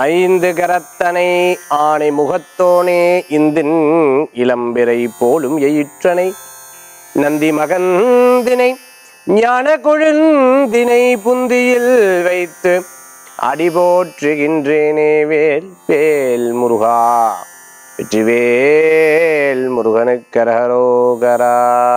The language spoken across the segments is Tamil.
ஐந்து கரத்தனை ஆணை முகத்தோனே இந்தின் இளம்பிறை போலும் எயிற்றனை நந்தி மகந்தினை ஞான கொழுந்தினை புந்தியில் வைத்து அடிபோற்றுகின்றேனே வேல் வேல் முருகா வெற்றிவேல் முருகனுக்கரகரோகரா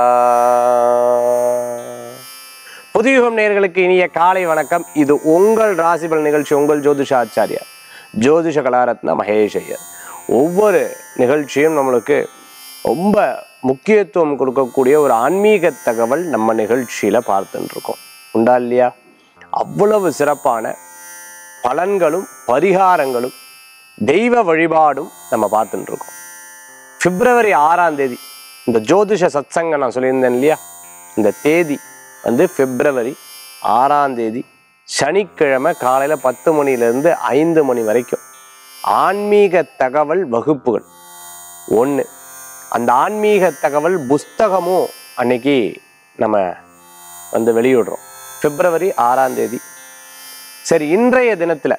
புதியுகம் நேயர்களுக்கு இனிய காலை வணக்கம் இது உங்கள் ராசிபல் நிகழ்ச்சி உங்கள் ஜோதிஷ ஆச்சாரியார் ஜோதிஷ கலாரத்ன மகேஷ் ஐயர் ஒவ்வொரு நிகழ்ச்சியும் நம்மளுக்கு ரொம்ப முக்கியத்துவம் கொடுக்கக்கூடிய ஒரு ஆன்மீக தகவல் நம்ம நிகழ்ச்சியில் பார்த்துட்டு இருக்கோம் உண்டா இல்லையா அவ்வளவு சிறப்பான பலன்களும் பரிகாரங்களும் தெய்வ வழிபாடும் நம்ம பார்த்துட்டு இருக்கோம் பிப்ரவரி ஆறாம் தேதி இந்த ஜோதிஷ சத்சங்கம் நான் சொல்லியிருந்தேன் இல்லையா இந்த தேதி வந்து பிப்ரவரி ஆறாம் தேதி சனிக்கிழமை காலையில் பத்து மணிலேருந்து ஐந்து மணி வரைக்கும் ஆன்மீக தகவல் வகுப்புகள் ஒன்று அந்த ஆன்மீக தகவல் புஸ்தகமும் அன்னைக்கு நம்ம வந்து வெளியிடுறோம் பிப்ரவரி ஆறாம் தேதி சரி இன்றைய தினத்தில்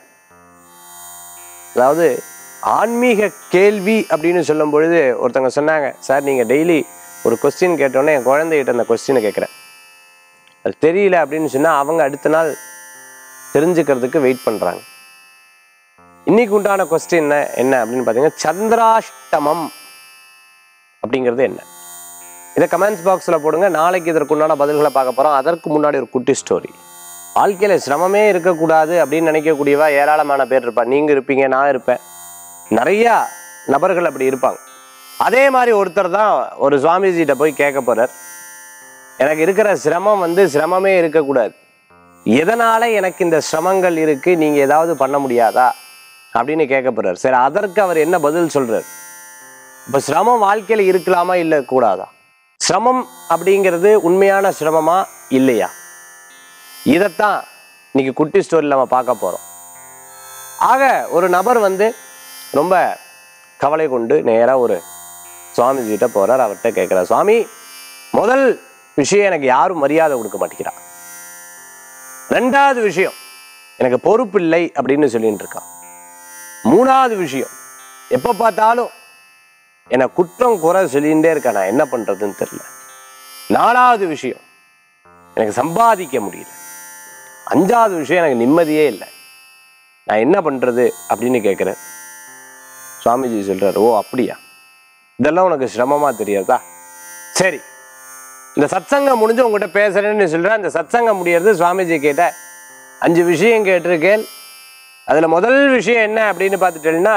அதாவது ஆன்மீக கேள்வி அப்படின்னு சொல்லும் பொழுது ஒருத்தவங்க சொன்னாங்க சார் நீங்கள் டெய்லி ஒரு கொஸ்டின் கேட்டோன்னே என் குழந்தைகிட்ட அந்த கொஸ்டினை கேட்குறேன் அது தெரியல அப்படின்னு சொன்னால் அவங்க அடுத்த நாள் தெரிஞ்சுக்கிறதுக்கு வெயிட் பண்ணுறாங்க இன்னைக்கு உண்டான கொஸ்டின் என்ன என்ன அப்படின்னு பார்த்தீங்கன்னா சந்திராஷ்டமம் அப்படிங்கிறது என்ன இதை கமெண்ட்ஸ் பாக்ஸில் போடுங்க நாளைக்கு இதற்கு உண்டான பதில்களை பார்க்க போகிறோம் அதற்கு முன்னாடி ஒரு குட்டி ஸ்டோரி வாழ்க்கையில் சிரமமே இருக்கக்கூடாது அப்படின்னு நினைக்கக்கூடியவா ஏராளமான பேர் இருப்பா நீங்கள் இருப்பீங்க நான் இருப்பேன் நிறையா நபர்கள் அப்படி இருப்பாங்க அதே மாதிரி ஒருத்தர் தான் ஒரு சுவாமிஜிகிட்ட போய் கேட்க போகிறார் எனக்கு இருக்கிற சிரமம் வந்து சிரமமே இருக்கக்கூடாது எதனால எனக்கு இந்த சிரமங்கள் இருக்கு நீங்க ஏதாவது பண்ண முடியாதா அப்படின்னு கேட்க போறார் சரி அதற்கு அவர் என்ன பதில் சொல்றார் இப்ப சிரமம் வாழ்க்கையில இருக்கலாமா இல்ல கூடாதா சிரமம் அப்படிங்கிறது உண்மையான சிரமமா இல்லையா இதைத்தான் இன்னைக்கு குட்டி ஸ்டோரியில் நம்ம பார்க்க போறோம் ஆக ஒரு நபர் வந்து ரொம்ப கவலை கொண்டு நேராக ஒரு சுவாமிஜிகிட்ட போறார் அவர்கிட்ட கேட்குறார் சுவாமி முதல் விஷயம் எனக்கு யாரும் மரியாதை கொடுக்க மாட்டேங்கிறா ரெண்டாவது விஷயம் எனக்கு பொறுப்பு இல்லை அப்படின்னு சொல்லிட்டு இருக்கான் மூணாவது விஷயம் எப்போ பார்த்தாலும் என்னை குற்றம் குறை சொல்லிகிட்டே இருக்கா நான் என்ன பண்றதுன்னு தெரியல நாலாவது விஷயம் எனக்கு சம்பாதிக்க முடியல அஞ்சாவது விஷயம் எனக்கு நிம்மதியே இல்லை நான் என்ன பண்றது அப்படின்னு கேட்குறேன் சுவாமிஜி சொல்றாரு ஓ அப்படியா இதெல்லாம் உனக்கு சிரமமா தெரியாதா சரி இந்த சத்சங்கம் முடிஞ்சு உங்ககிட்ட பேசுறேன்னு சொல்றேன் இந்த சத்சங்கம் முடியறது சுவாமிஜி கேட்ட அஞ்சு விஷயம் கேட்டிருக்கேன் அதுல முதல் விஷயம் என்ன அப்படின்னு பார்த்துட்டேன்னா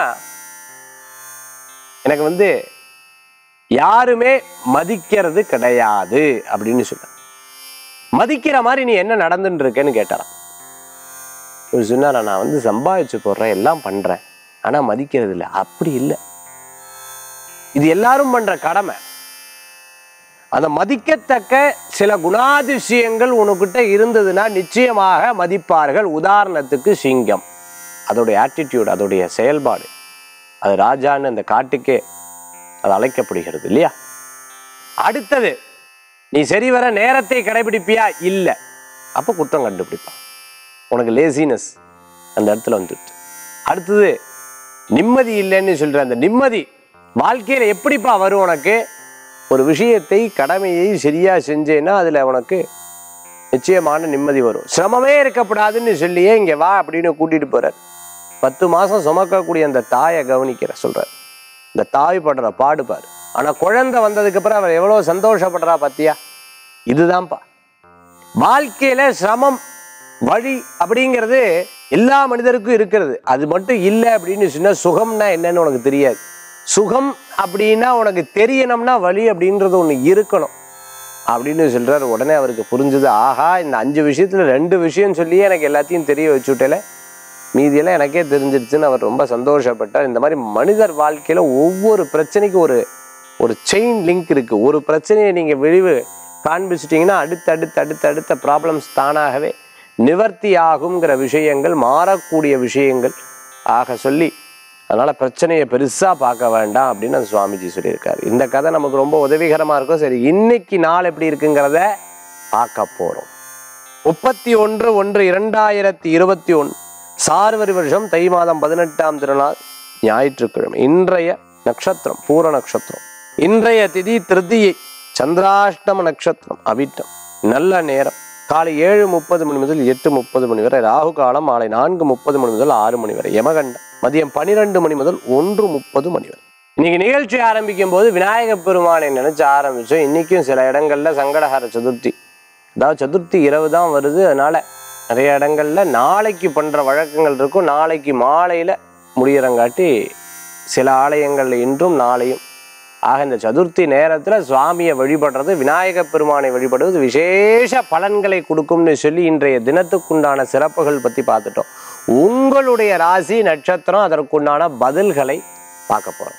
எனக்கு வந்து யாருமே மதிக்கிறது கிடையாது அப்படின்னு சொல்ல மதிக்கிற மாதிரி நீ என்ன நடந்துட்டு இருக்கேன்னு கேட்டாராம் இவர் சொன்னாரா நான் வந்து சம்பாதிச்சு போடுறேன் எல்லாம் பண்றேன் ஆனா மதிக்கிறது இல்லை அப்படி இல்லை இது எல்லாரும் பண்ற கடமை அந்த மதிக்கத்தக்க சில குணாதிசயங்கள் உனக்கிட்ட இருந்ததுன்னா நிச்சயமாக மதிப்பார்கள் உதாரணத்துக்கு சிங்கம் அதோடைய ஆட்டிடியூட் அதோடைய செயல்பாடு அது ராஜான்னு அந்த காட்டுக்கே அது அழைக்கப்படுகிறது இல்லையா அடுத்தது நீ சரிவர நேரத்தை கடைபிடிப்பியா இல்லை அப்போ குற்றம் கண்டுபிடிப்பான் உனக்கு லேசினஸ் அந்த இடத்துல வந்துட்டு அடுத்தது நிம்மதி இல்லைன்னு சொல்ற அந்த நிம்மதி வாழ்க்கையில எப்படிப்பா வரும் உனக்கு ஒரு விஷயத்தை கடமையை சரியா செஞ்சேன்னா அதுல உனக்கு நிச்சயமான நிம்மதி வரும் சிரமமே இருக்கக்கூடாதுன்னு சொல்லியே இங்க வா அப்படின்னு கூட்டிட்டு போறார் பத்து மாசம் சுமக்கக்கூடிய அந்த தாயை கவனிக்கிற சொல்றார் இந்த தாய் படுற பாடுபாரு ஆனா குழந்தை வந்ததுக்கு அப்புறம் அவர் எவ்வளவு சந்தோஷப்படுறா பாத்தியா இதுதான்ப்பா வாழ்க்கையில சிரமம் வழி அப்படிங்கிறது எல்லா மனிதருக்கும் இருக்கிறது அது மட்டும் இல்லை அப்படின்னு சொன்னா சுகம்னா என்னன்னு உனக்கு தெரியாது சுகம் அப்படின்னா உனக்கு தெரியணும்னா வழி அப்படின்றது ஒன்று இருக்கணும் அப்படின்னு சொல்றாரு உடனே அவருக்கு புரிஞ்சுது ஆஹா இந்த அஞ்சு விஷயத்துல ரெண்டு விஷயம் சொல்லியே எனக்கு எல்லாத்தையும் தெரிய வச்சுட்டேல மீதியெல்லாம் எனக்கே தெரிஞ்சிருச்சுன்னு அவர் ரொம்ப சந்தோஷப்பட்டார் இந்த மாதிரி மனிதர் வாழ்க்கையில ஒவ்வொரு பிரச்சனைக்கும் ஒரு ஒரு செயின் லிங்க் இருக்கு ஒரு பிரச்சனையை நீங்க விழிவு காண்பிச்சிட்டிங்கன்னா அடுத்து அடுத்து அடுத்து அடுத்த ப்ராப்ளம்ஸ் தானாகவே நிவர்த்தி ஆகுங்கிற விஷயங்கள் மாறக்கூடிய விஷயங்கள் ஆக சொல்லி அதனால பிரச்சனையை பெருசா பார்க்க வேண்டாம் அப்படின்னு அந்த சுவாமிஜி சொல்லியிருக்காரு இந்த கதை நமக்கு ரொம்ப உதவிகரமா இருக்கும் சரி இன்னைக்கு நாள் எப்படி இருக்குங்கிறத பார்க்க போறோம் முப்பத்தி ஒன்று ஒன்று இரண்டாயிரத்தி இருபத்தி ஒன்று சார்வரி வருஷம் தை மாதம் பதினெட்டாம் திருநாள் ஞாயிற்றுக்கிழமை இன்றைய நட்சத்திரம் பூர நட்சத்திரம் இன்றைய திதி திருதியை சந்திராஷ்டம நட்சத்திரம் அவிட்டம் நல்ல நேரம் காலை ஏழு முப்பது மணி முதல் எட்டு முப்பது மணி வரை ராகு காலம் மாலை நான்கு முப்பது மணி முதல் ஆறு மணி வரை யமகண்டம் மதியம் பனிரெண்டு மணி முதல் ஒன்று முப்பது மணி வரை இன்னைக்கு நிகழ்ச்சி ஆரம்பிக்கும் போது விநாயக பெருமானை நினைச்சு ஆரம்பிச்சோம் இன்னைக்கும் சில இடங்கள்ல சங்கடஹர சதுர்த்தி அதாவது சதுர்த்தி இரவு தான் வருது அதனால நிறைய இடங்கள்ல நாளைக்கு பண்ற வழக்கங்கள் இருக்கும் நாளைக்கு மாலையில முடியறங்காட்டி சில ஆலயங்கள்ல இன்றும் நாளையும் ஆக இந்த சதுர்த்தி நேரத்துல சுவாமியை வழிபடுறது விநாயக பெருமானை வழிபடுவது விசேஷ பலன்களை கொடுக்கும்னு சொல்லி இன்றைய தினத்துக்குண்டான சிறப்புகள் பத்தி பார்த்துட்டோம் உங்களுடைய ராசி நட்சத்திரம் அதற்குண்டான பதில்களை பார்க்க போறோம்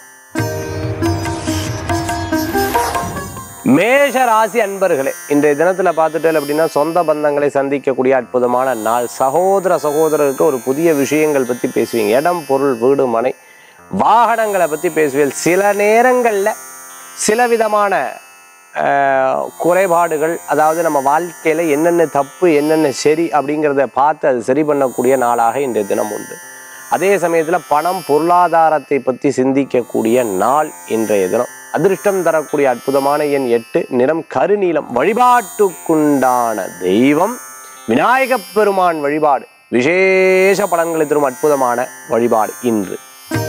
மேஷ ராசி அன்பர்களே இன்றைய தினத்துல பார்த்துட்டேன் அப்படின்னா சொந்த பந்தங்களை சந்திக்கக்கூடிய அற்புதமான நாள் சகோதர சகோதரருக்கு ஒரு புதிய விஷயங்கள் பத்தி பேசுவீங்க இடம் பொருள் வீடு மனை வாகனங்களை பத்தி பேசுவீங்க சில நேரங்கள்ல சில விதமான ஆஹ், குறைபாடுகள் அதாவது நம்ம வாழ்க்கையில என்னென்ன தப்பு என்னென்ன சரி அப்படிங்கிறத பார்த்து அது சரி பண்ணக்கூடிய நாளாக இன்றைய தினம் உண்டு அதே சமயத்துல பணம் பொருளாதாரத்தை பத்தி சிந்திக்கக்கூடிய நாள் இன்றைய தினம் அதிர்ஷ்டம் தரக்கூடிய அற்புதமான எண் எட்டு நிறம் கருநீலம் வழிபாட்டுக்குண்டான தெய்வம் விநாயகப் பெருமான் வழிபாடு விசேஷ பலன்களை தரும் அற்புதமான வழிபாடு இன்று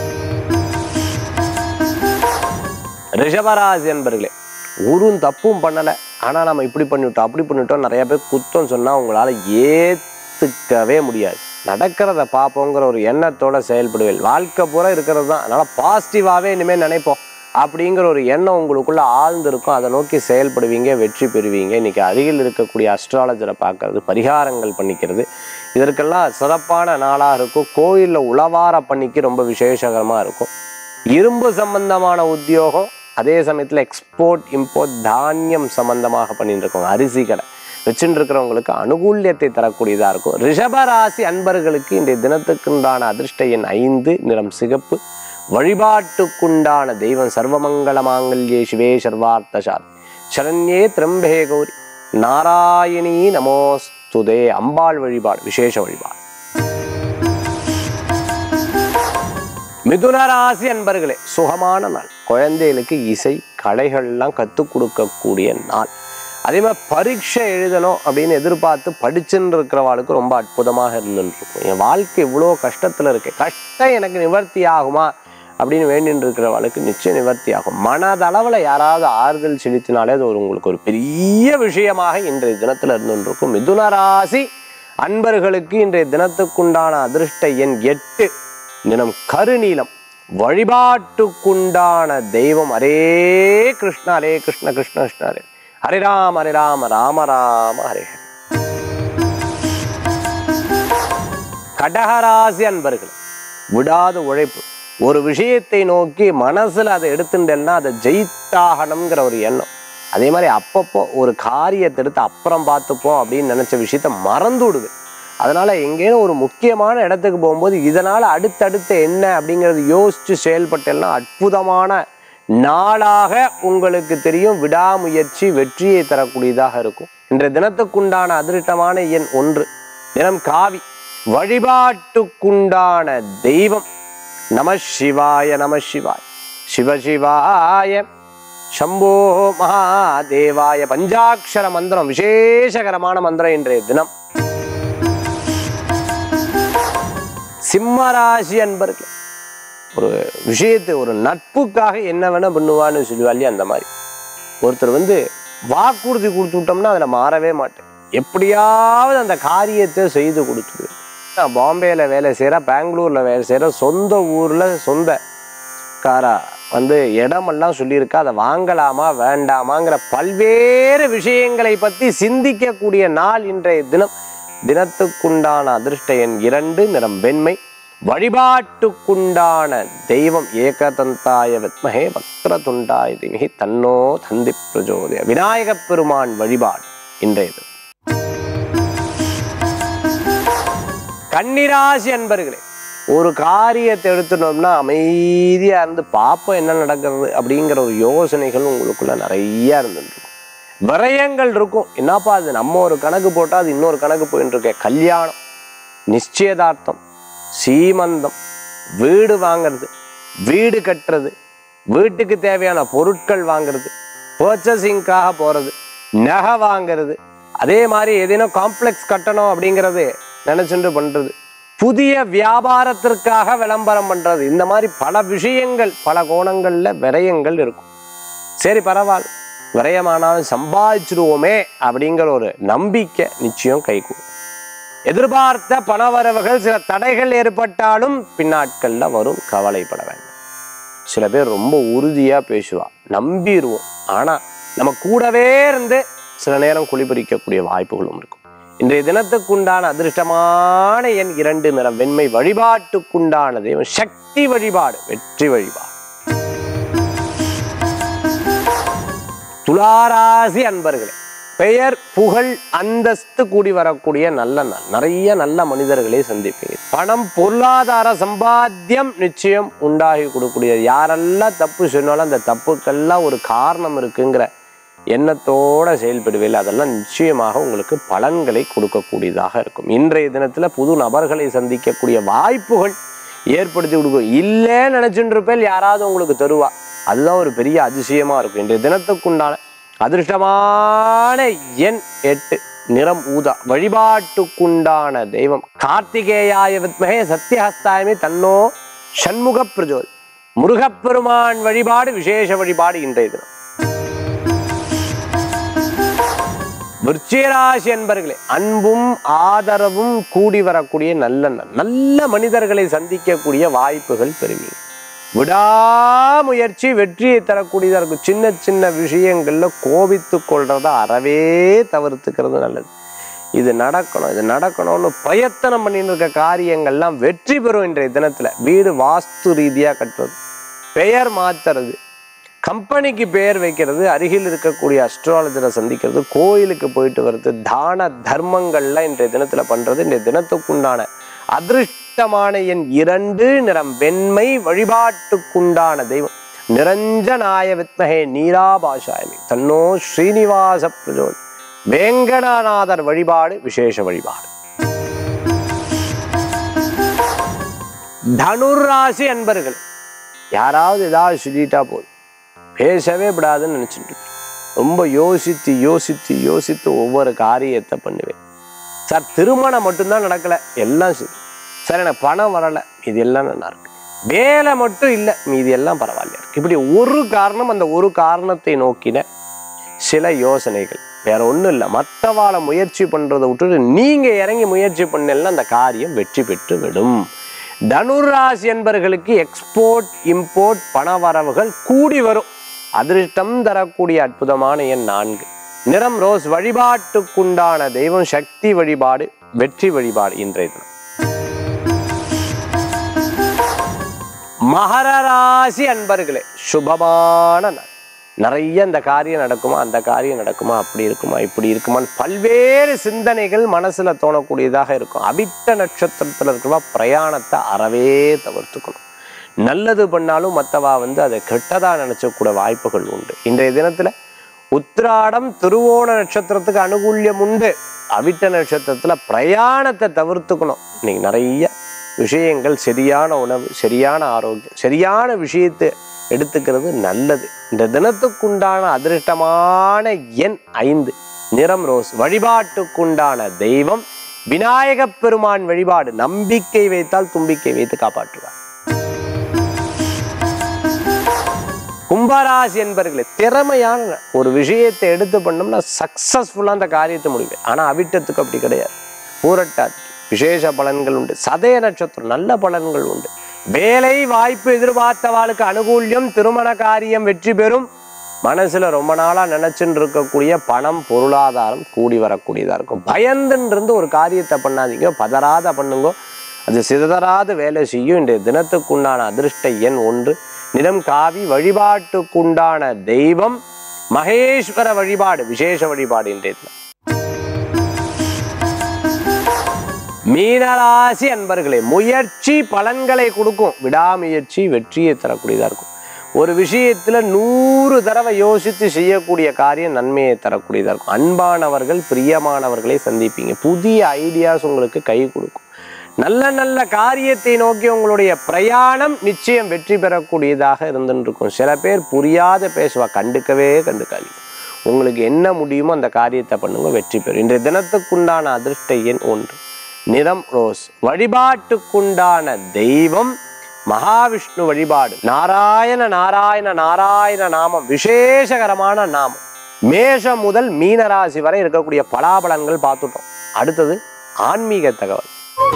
ரிஷபராசி என்பர்களே ஒரு தப்பும் பண்ணலை ஆனால் நம்ம இப்படி பண்ணிவிட்டோம் அப்படி பண்ணிவிட்டோம் நிறைய பேர் குத்தம் சொன்னால் உங்களால் ஏற்றுக்கவே முடியாது நடக்கிறத பார்ப்போங்கிற ஒரு எண்ணத்தோட செயல்படுவேன் வாழ்க்கை பூரா இருக்கிறது தான் அதனால் பாசிட்டிவாகவே இனிமேல் நினைப்போம் அப்படிங்கிற ஒரு எண்ணம் உங்களுக்குள்ள ஆழ்ந்திருக்கும் அதை நோக்கி செயல்படுவீங்க வெற்றி பெறுவீங்க இன்னைக்கு அருகில் இருக்கக்கூடிய அஸ்ட்ராலஜரை பார்க்கறது பரிகாரங்கள் பண்ணிக்கிறது இதற்கெல்லாம் சிறப்பான நாளாக இருக்கும் கோயிலில் உளவார பண்ணிக்கு ரொம்ப விசேஷகரமாக இருக்கும் இரும்பு சம்பந்தமான உத்தியோகம் அதே சமயத்தில் எக்ஸ்போர்ட் இம்போர்ட் தானியம் சம்பந்தமாக பண்ணிட்டு இருக்கவங்க அரிசி கடை வச்சுட்டு இருக்கிறவங்களுக்கு அனுகூல்யத்தை தரக்கூடியதாக இருக்கும் ரிஷபராசி அன்பர்களுக்கு இன்றைய தினத்துக்குண்டான அதிர்ஷ்ட எண் ஐந்து நிறம் சிகப்பு வழிபாட்டுக்குண்டான தெய்வம் சர்வமங்கள மாங்கல்யே சிவே சர்வார்த்தசாத் சரண்யே திரம்பே கௌரி நாராயணி நமோஸ்துதே அம்பாள் வழிபாடு விசேஷ வழிபாடு மிதுன ராசி அன்பர்களே சுகமான நாள் குழந்தைகளுக்கு இசை கலைகள்லாம் கற்றுக் கொடுக்கக்கூடிய நாள் அதே மாதிரி பரீட்சை எழுதணும் அப்படின்னு எதிர்பார்த்து படிச்சுன்னு இருக்கிறவாளுக்கு ரொம்ப அற்புதமாக இருந்துட்டு இருக்கும் என் வாழ்க்கை இவ்வளோ கஷ்டத்தில் இருக்கு கஷ்டம் எனக்கு நிவர்த்தி ஆகுமா அப்படின்னு வேண்டின்னு இருக்கிறவாளுக்கு நிச்சயம் நிவர்த்தி ஆகும் மனதளவில் யாராவது ஆறுதல் செலுத்தினாலே அது ஒரு உங்களுக்கு ஒரு பெரிய விஷயமாக இன்றைய தினத்தில் இருந்துட்டு இருக்கும் மிதுன ராசி அன்பர்களுக்கு இன்றைய தினத்துக்குண்டான அதிர்ஷ்ட எண் எட்டு நிறம் கருநீலம் வழிபாட்டுக்குண்டான தெய்வம் ஹரே கிருஷ்ண ஹரே கிருஷ்ண கிருஷ்ண கிருஷ்ண ஹரே ஹரே ராம ஹரே ராம ராம ராம ஹரே ஹரே கடகராசி அன்பர்கள் விடாத உழைப்பு ஒரு விஷயத்தை நோக்கி மனசுல அதை எடுத்துட்டேன்னா அதை ஜெயித்தாகணுங்கிற ஒரு எண்ணம் அதே மாதிரி அப்பப்போ ஒரு காரியத்தை எடுத்து அப்புறம் பார்த்துப்போம் அப்படின்னு நினைச்ச விஷயத்த மறந்து விடுது அதனால எங்கேயும் ஒரு முக்கியமான இடத்துக்கு போகும்போது இதனால அடுத்தடுத்து என்ன அப்படிங்கிறது யோசிச்சு செயல்பட்டெல்லாம் அற்புதமான நாளாக உங்களுக்கு தெரியும் விடாமுயற்சி வெற்றியை தரக்கூடியதாக இருக்கும் இன்றைய தினத்துக்குண்டான அதிர்ஷ்டமான எண் ஒன்று தினம் காவி வழிபாட்டுக்குண்டான தெய்வம் நம சிவாய நம சிவாய சிவசிவாய சம்போ மகாதேவாய பஞ்சாட்சர மந்திரம் விசேஷகரமான மந்திரம் இன்றைய தினம் சிம்மராசி அன்பர்கள் ஒரு விஷயத்தை ஒரு நட்புக்காக என்ன வேணா பண்ணுவான்னு சொல்லுவாள் அந்த மாதிரி ஒருத்தர் வந்து வாக்குறுதி கொடுத்து விட்டோம்னா அதில் மாறவே மாட்டேன் எப்படியாவது அந்த காரியத்தை செய்து கொடுத்துடுவேன் நான் பாம்பேயில் வேலை செய்கிறேன் பெங்களூரில் வேலை செய்கிறேன் சொந்த ஊரில் சொந்த காரா வந்து இடமெல்லாம் சொல்லியிருக்கா அதை வாங்கலாமா வேண்டாமாங்கிற பல்வேறு விஷயங்களை பற்றி சிந்திக்கக்கூடிய நாள் இன்றைய தினம் தினத்துக்குண்டான அதிர்ஷ்ட எண் இரண்டு நிறம் வெண்மை வழிபாட்டுக்குண்டான தெய்வம் ஏகதந்தாய வித்மகே வக்ரதுண்டாய திமிகி தன்னோ தந்தி பிரஜோதய விநாயகப் பெருமான் வழிபாடு இன்றைய தினம் கன்னிராசி அன்பர்களே ஒரு காரியத்தை எடுத்துட்டோம்னா அமைதியா இருந்து பார்ப்போம் என்ன நடக்கிறது அப்படிங்கிற ஒரு யோசனைகள் உங்களுக்குள்ள நிறைய இருந்துட்டு இருக்கும் விரயங்கள் இருக்கும் என்னப்பா அது நம்ம ஒரு கணக்கு போட்டால் அது இன்னொரு கணக்கு போயிட்டு இருக்க கல்யாணம் நிச்சயதார்த்தம் சீமந்தம் வீடு வாங்கிறது வீடு கட்டுறது வீட்டுக்கு தேவையான பொருட்கள் வாங்குறது பர்ச்சேசிங்காக போகிறது நகை வாங்குறது அதே மாதிரி ஏதேனும் காம்ப்ளெக்ஸ் கட்டணும் அப்படிங்கிறது நினச்சிட்டு பண்ணுறது புதிய வியாபாரத்திற்காக விளம்பரம் பண்ணுறது இந்த மாதிரி பல விஷயங்கள் பல கோணங்களில் விரயங்கள் இருக்கும் சரி பரவாயில்ல விரயமானாலும் சம்பாதிச்சிருவோமே அப்படிங்கிற ஒரு நம்பிக்கை நிச்சயம் கைகூடும் எதிர்பார்த்த பணவரவுகள் சில தடைகள் ஏற்பட்டாலும் பின்னாட்கள்ல வரும் கவலைப்பட வேண்டாம் சில பேர் ரொம்ப உறுதியா பேசுவா நம்பிடுவோம் ஆனா நம்ம கூடவே இருந்து சில நேரம் குளிபறிக்கக்கூடிய வாய்ப்புகளும் இருக்கும் இன்றைய தினத்துக்குண்டான அதிர்ஷ்டமான எண் இரண்டு நிறம் வெண்மை வழிபாட்டுக்குண்டான தெய்வம் சக்தி வழிபாடு வெற்றி வழிபாடு துளாராசி அன்பர்களே பெயர் புகழ் அந்தஸ்து கூடி வரக்கூடிய நல்ல நாள் நிறைய நல்ல மனிதர்களை சந்திப்பீங்க பணம் பொருளாதார சம்பாத்தியம் நிச்சயம் உண்டாகி கொடுக்கக்கூடிய யாரெல்லாம் தப்பு சொன்னாலும் அந்த தப்புக்கெல்லாம் ஒரு காரணம் இருக்குங்கிற எண்ணத்தோட செயல்படுவீர்கள் அதெல்லாம் நிச்சயமாக உங்களுக்கு பலன்களை கொடுக்கக்கூடியதாக இருக்கும் இன்றைய தினத்துல புது நபர்களை சந்திக்கக்கூடிய வாய்ப்புகள் ஏற்படுத்தி கொடுக்கும் இல்லைன்னு நினைச்சுட்டு இருப்பேன் யாராவது உங்களுக்கு தருவா அதுதான் ஒரு பெரிய அதிசயமா இருக்கும் இன்றைய தினத்துக்குண்டான அதிர்ஷ்டமான எண் எட்டு நிறம் ஊதா வழிபாட்டுக்குண்டான தெய்வம் கார்த்திகேயாய வித்மகே சத்யஹஸ்தாயமே தன்னோ சண்முக பிரஜோதி முருகப்பெருமான் வழிபாடு விசேஷ வழிபாடு இன்றைய தினம் விருச்சிகராசி என்பர்களே அன்பும் ஆதரவும் கூடி வரக்கூடிய நல்ல நாள். நல்ல மனிதர்களை சந்திக்கக்கூடிய வாய்ப்புகள் பெறுவீங்க விடாமுயற்சி வெற்றியை தரக்கூடியதா இருக்கும் சின்ன சின்ன விஷயங்கள்ல கோபித்து கொள்றத அறவே தவிர்த்துக்கிறது நல்லது இது நடக்கணும் இது நடக்கணும்னு பிரயத்தனம் பண்ணிட்டு இருக்க காரியங்கள்லாம் வெற்றி பெறும் இன்றைய தினத்துல வீடு வாஸ்து ரீதியா கட்டுறது பெயர் மாத்துறது கம்பெனிக்கு பெயர் வைக்கிறது அருகில் இருக்கக்கூடிய அஸ்ட்ராலஜரை சந்திக்கிறது கோயிலுக்கு போயிட்டு வர்றது தான தர்மங்கள்லாம் இன்றைய தினத்துல பண்றது இன்றைய தினத்துக்குண்டான அதிருஷ்டமான என் இரண்டு நிறம் வெண்மை வழிபாட்டுக்குண்டான தெய்வம் நிரஞ்சனாய வித்மகே நீராபாஷாயமி தன்னோ ஸ்ரீனிவாச பிரஜோதி வேங்கடநாதர் வழிபாடு விசேஷ வழிபாடு தனுராசி அன்பர்கள் யாராவது ஏதாவது சொல்லிட்டா போதும் பேசவே விடாதுன்னு நினச்சிட்டு இருக்கேன். ரொம்ப யோசித்து யோசித்து யோசித்து ஒவ்வொரு காரியத்தை பண்ணுவேன் சார் திருமணம் மட்டும்தான் நடக்கல எல்லாம் சரி சார் எனக்கு பணம் வரலை இது எல்லாம் நல்லா இருக்கு வேலை மட்டும் இல்லை மீதி எல்லாம் பரவாயில்லையா இருக்கு இப்படி ஒரு காரணம் அந்த ஒரு காரணத்தை நோக்கின சில யோசனைகள் வேற ஒன்றும் இல்லை மற்றவாளை முயற்சி பண்றதை விட்டுட்டு நீங்க இறங்கி முயற்சி பண்ணலன்னா அந்த காரியம் வெற்றி பெற்று விடும் தனுராசி என்பர்களுக்கு எக்ஸ்போர்ட் இம்போர்ட் பண வரவுகள் கூடி வரும் அதிர்ஷ்டம் தரக்கூடிய அற்புதமான எண் நான்கு நிறம் ரோஸ் வழிபாட்டுக்குண்டான தெய்வம் சக்தி வழிபாடு வெற்றி வழிபாடு இன்றைய தினம் மகர ராசி அன்பர்களே சுபமான நாள் நிறைய இந்த காரியம் நடக்குமா அந்த காரியம் நடக்குமா அப்படி இருக்குமா இப்படி இருக்குமான்னு பல்வேறு சிந்தனைகள் மனசுல தோணக்கூடியதாக இருக்கும் அவிட்ட நட்சத்திரத்துல இருக்கிறவா பிரயாணத்தை அறவே தவிர்த்துக்கணும் நல்லது பண்ணாலும் மற்றவா வந்து அதை கெட்டதா நினைச்சக்கூட வாய்ப்புகள் உண்டு இன்றைய தினத்துல உத்திராடம் திருவோண நட்சத்திரத்துக்கு அனுகூல்யம் உண்டு அவிட்ட நட்சத்திரத்துல பிரயாணத்தை தவிர்த்துக்கணும் இன்னைக்கு நிறைய விஷயங்கள் சரியான உணவு சரியான ஆரோக்கியம் சரியான விஷயத்தை எடுத்துக்கிறது நல்லது இந்த தினத்துக்குண்டான அதிர்ஷ்டமான எண் ஐந்து நிறம் ரோஸ் வழிபாட்டுக்குண்டான தெய்வம் விநாயகப் பெருமான் வழிபாடு நம்பிக்கை வைத்தால் தும்பிக்கை வைத்து காப்பாற்றுவார் கும்பராசி என்பர்களே திறமையான ஒரு விஷயத்தை எடுத்து பண்ணோம்னா சக்சஸ்ஃபுல்லா அந்த காரியத்தை முடிவேன் ஆனா அவிட்டத்துக்கு அப்படி கிடையாது பூரட்டாதி விசேஷ பலன்கள் உண்டு சதய நட்சத்திரம் நல்ல பலன்கள் உண்டு வேலை வாய்ப்பு எதிர்பார்த்தவாளுக்கு அனுகூல்யம் திருமண காரியம் வெற்றி பெறும் மனசுல ரொம்ப நாளா நினைச்சுன்னு இருக்கக்கூடிய பணம் பொருளாதாரம் கூடி வரக்கூடியதா இருக்கும் பயந்துன்னு இருந்து ஒரு காரியத்தை பண்ணாதீங்க பதறாத பண்ணுங்க அது சிதறாத வேலை செய்யும் இன்றைய தினத்துக்குண்டான அதிர்ஷ்ட எண் ஒன்று நிறம் காவி வழிபாட்டுக்குண்டான தெய்வம் மகேஸ்வர வழிபாடு விசேஷ வழிபாடு இன்றைய தினம் மீனராசி அன்பர்களே முயற்சி பலன்களை கொடுக்கும் விடாமுயற்சி வெற்றியை தரக்கூடியதா இருக்கும் ஒரு விஷயத்துல நூறு தடவை யோசித்து செய்யக்கூடிய காரியம் நன்மையை தரக்கூடியதா இருக்கும் அன்பானவர்கள் பிரியமானவர்களை சந்திப்பீங்க புதிய ஐடியாஸ் உங்களுக்கு கை கொடுக்கும் நல்ல நல்ல காரியத்தை நோக்கி உங்களுடைய பிரயாணம் நிச்சயம் வெற்றி பெறக்கூடியதாக இருந்துன்னு இருக்கும் சில பேர் புரியாத பேசுவா கண்டுக்கவே கண்டுக்காதீங்க உங்களுக்கு என்ன முடியுமோ அந்த காரியத்தை பண்ணுங்க வெற்றி பெறும் இன்றைய தினத்துக்குண்டான அதிர்ஷ்ட எண் ஒன்று நிறம் ரோஸ் வழிபாட்டுக்குண்டான தெய்வம் மகாவிஷ்ணு வழிபாடு நாராயண நாராயண நாராயண நாமம் விசேஷகரமான நாமம் மேஷம் முதல் மீனராசி வரை இருக்கக்கூடிய பலாபலன்கள் பார்த்துட்டோம் அடுத்தது ஆன்மீக தகவல்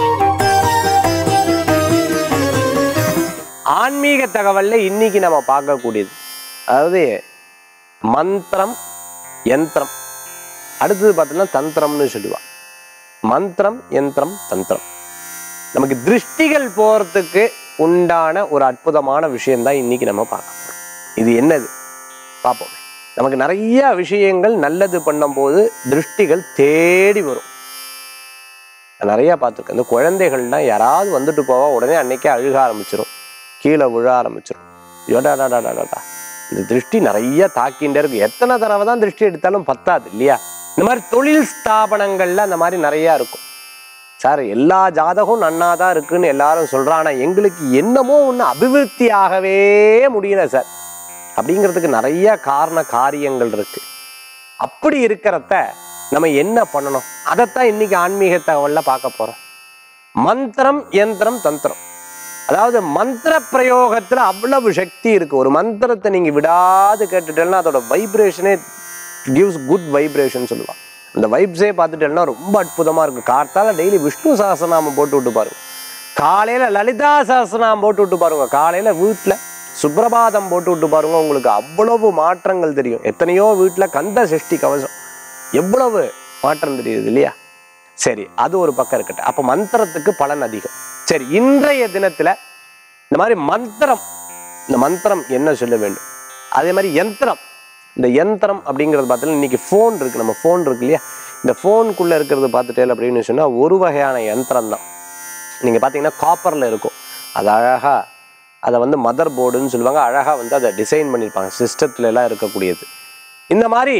ஆன்மீக தகவல்ல இன்னைக்கு நம்ம பார்க்கக்கூடியது அதாவது மந்திரம் யந்திரம் அடுத்தது பார்த்தீங்கன்னா தந்திரம்னு சொல்லுவாங்க மந்திரம் யந்திரம் தந்திரம் நமக்கு திருஷ்டிகள் போறதுக்கு உண்டான ஒரு அற்புதமான விஷயம்தான் இன்னைக்கு நம்ம பார்க்க போறோம் இது என்னது பார்ப்போமே நமக்கு நிறைய விஷயங்கள் நல்லது பண்ணும்போது திருஷ்டிகள் தேடி வரும் நான் நிறைய பார்த்துருக்கேன் இந்த குழந்தைகள்லாம் யாராவது வந்துட்டு போவா உடனே அன்னைக்கே அழுக ஆரம்பிச்சிடும் கீழே விழ ஆரம்பிச்சிடும் யோடாடாடாடாடா இந்த திருஷ்டி நிறைய தாக்கிண்டே இருக்கு எத்தனை தடவை தான் திருஷ்டி எடுத்தாலும் பத்தாது இல்லையா இந்த மாதிரி தொழில் ஸ்தாபனங்கள்ல அந்த மாதிரி நிறைய இருக்கும் சார் எல்லா ஜாதகம் நன்னா தான் இருக்குன்னு எல்லாரும் சொல்றாங்க ஆனா எங்களுக்கு என்னமோ ஒன்று அபிவிருத்தி ஆகவே முடியல சார் அப்படிங்கிறதுக்கு நிறைய காரண காரியங்கள் இருக்கு அப்படி இருக்கிறத நம்ம என்ன பண்ணணும் அதைத்தான் இன்னைக்கு ஆன்மீக தகவல்ல பார்க்க போறோம் மந்திரம் யந்திரம் தந்திரம் அதாவது மந்திர பிரயோகத்துல அவ்வளவு சக்தி இருக்கு ஒரு மந்திரத்தை நீங்க விடாது கேட்டுட்டேன்னா அதோட வைப்ரேஷனே கிவ்ஸ் குட் வைப்ரேஷன் சொல்லுவாங்க அந்த வைப்ஸே பார்த்துட்டேன்னா ரொம்ப அற்புதமா இருக்கும் கார்த்தால டெய்லி விஷ்ணு சஹஸ்ரநாமம் போட்டு விட்டு பாருங்க காலையில லலிதா சஹஸ்ரநாமம் போட்டு விட்டு பாருங்க காலையில வீட்டுல சுப்பிரபாதம் போட்டு விட்டு பாருங்க உங்களுக்கு அவ்வளவு மாற்றங்கள் தெரியும் எத்தனையோ வீட்டுல கந்த சஷ்டி கவசம் எவ்வளவு மாற்றம் தெரியுது இல்லையா சரி அது ஒரு பக்கம் இருக்கட்டும் அப்ப மந்திரத்துக்கு பலன் அதிகம் சரி இன்றைய தினத்துல இந்த மாதிரி மந்திரம் இந்த மந்திரம் என்ன சொல்ல வேண்டும் அதே மாதிரி யந்திரம் இந்த யந்திரம் அப்படிங்கிறது பார்த்தீங்கன்னா இன்னைக்கு ஃபோன் இருக்கு நம்ம ஃபோன் இருக்கு இல்லையா இந்த ஃபோனுக்குள்ள இருக்கிறது பார்த்துட்டே அப்படின்னு சொன்னா ஒரு வகையான யந்திரம் தான் நீங்க பார்த்தீங்கன்னா காப்பர்ல இருக்கும் அது அழகா அதை வந்து மதர் போர்டுன்னு சொல்லுவாங்க அழகா வந்து அதை டிசைன் பண்ணியிருப்பாங்க சிஸ்டத்துல எல்லாம் இருக்கக்கூடியது இந்த மாதிரி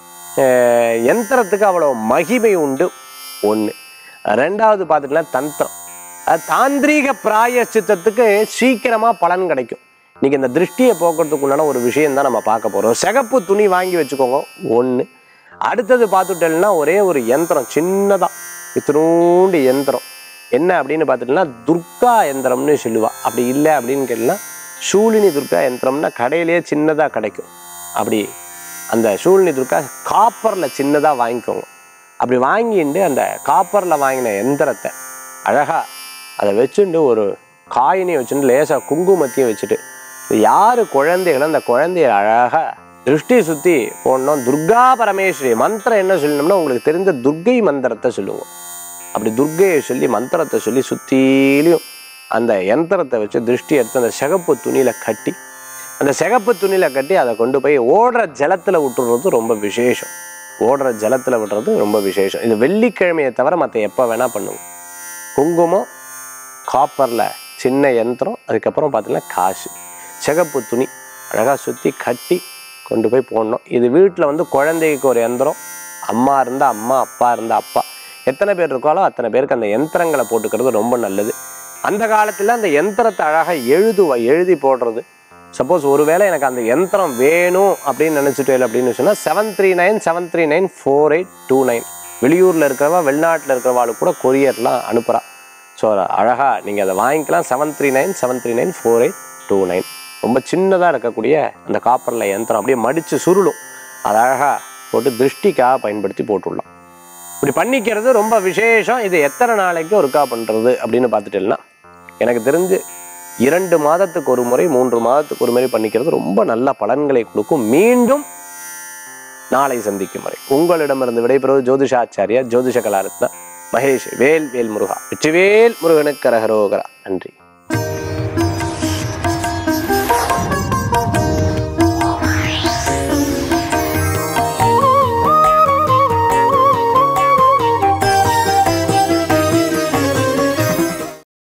அஹ், யந்திரத்துக்கு அவ்வளோ மகிமை உண்டு ஒன்று ரெண்டாவது பார்த்துட்டுனா தந்திரம் அது தாந்திரீக பிராயச்சித்தத்துக்கு சீக்கிரமா பலன் கிடைக்கும் இன்னைக்கு இந்த திருஷ்டியை போக்குறதுக்கு உண்டான ஒரு விஷயம் தான் நம்ம பார்க்க போறோம் சிகப்பு துணி வாங்கி வச்சுக்கோங்க ஒன்று அடுத்தது பார்த்துட்டேன்னா ஒரே ஒரு யந்திரம் சின்னதா இத்தினூண்டு யந்திரம் என்ன அப்படின்னு பார்த்துட்டோம்னா துர்கா யந்திரம்னு சொல்லுவா அப்படி இல்லை அப்படின்னு கேட்டீங்கன்னா சூலினி துர்கா யந்திரம்னா கடையிலேயே சின்னதாக கிடைக்கும் அப்படி அந்த சூழ்னி துர்கா காப்பரில் சின்னதாக வாங்கிக்கோங்க அப்படி வாங்கிட்டு அந்த காப்பரில் வாங்கின எந்திரத்தை அழகாக அதை வச்சுட்டு ஒரு காயினையும் வச்சுட்டு லேசாக குங்குமத்தையும் வச்சுட்டு இது யார் குழந்தைகளோ அந்த குழந்தைய அழகாக திருஷ்டி சுற்றி போடணும் துர்கா பரமேஸ்வரி மந்திரம் என்ன சொல்லணும்னா உங்களுக்கு தெரிந்த துர்கை மந்திரத்தை சொல்லுவோம் அப்படி துர்கையை சொல்லி மந்திரத்தை சொல்லி சுற்றிலையும் அந்த யந்திரத்தை வச்சு திருஷ்டி எடுத்து அந்த சிகப்பு துணியில் கட்டி அந்த சிகப்பு துணியில் கட்டி அதை கொண்டு போய் ஓடுற ஜலத்தில் விட்டுறது ரொம்ப விசேஷம் ஓடுற ஜலத்தில் விடுறது ரொம்ப விசேஷம் இது வெள்ளிக்கிழமையை தவிர மற்ற எப்போ வேணால் பண்ணுங்க குங்குமம் காப்பரில் சின்ன யந்திரம் அதுக்கப்புறம் பார்த்தீங்கன்னா காசு சிகப்பு துணி அழகாக சுற்றி கட்டி கொண்டு போய் போடணும் இது வீட்டில் வந்து குழந்தைக்கு ஒரு யந்திரம் அம்மா இருந்தால் அம்மா அப்பா இருந்தால் அப்பா எத்தனை பேர் இருக்காலோ அத்தனை பேருக்கு அந்த யந்திரங்களை போட்டுக்கிறது ரொம்ப நல்லது அந்த காலத்தில் அந்த யந்திரத்தை அழகாக எழுதுவ எழுதி போடுறது சப்போஸ் ஒருவேளை எனக்கு அந்த யந்திரம் வேணும் அப்படின்னு நினச்சிட்டு அப்படின்னு சொன்னால் seven three nine seven three nine four eight two nine வெளியூரில் இருக்கிறவா வெளிநாட்டில் இருக்கிறவாளுக்கு கூட கொரியர்லாம் அனுப்புகிறா ஸோ அழகாக நீங்கள் அதை வாங்கிக்கலாம் seven three nine seven three nine four eight two nine ரொம்ப சின்னதாக இருக்கக்கூடிய அந்த காப்பரில் யந்திரம் அப்படியே மடித்து சுருளும் அது அழகாக போட்டு திருஷ்டிக்காக பயன்படுத்தி போட்டுடலாம் இப்படி பண்ணிக்கிறது ரொம்ப விசேஷம் இது எத்தனை நாளைக்கு ஒருக்கா பண்ணுறது அப்படின்னு பார்த்துட்டேன்னா எனக்கு தெரிஞ்சு இரண்டு மாதத்துக்கு ஒரு முறை மூன்று மாதத்துக்கு ஒரு முறை பண்ணிக்கிறது ரொம்ப நல்ல பலன்களை கொடுக்கும் மீண்டும் நாளை சந்திக்கும் வரை உங்களிடமிருந்து விடைபெறுவது ஜோதிஷாச்சாரியா ஜோதிஷ கலாரத்னா மகேஷ் வேல் வேல் முருகா வெற்றிவேல் முருகனுக்கு கரகரோகரா நன்றி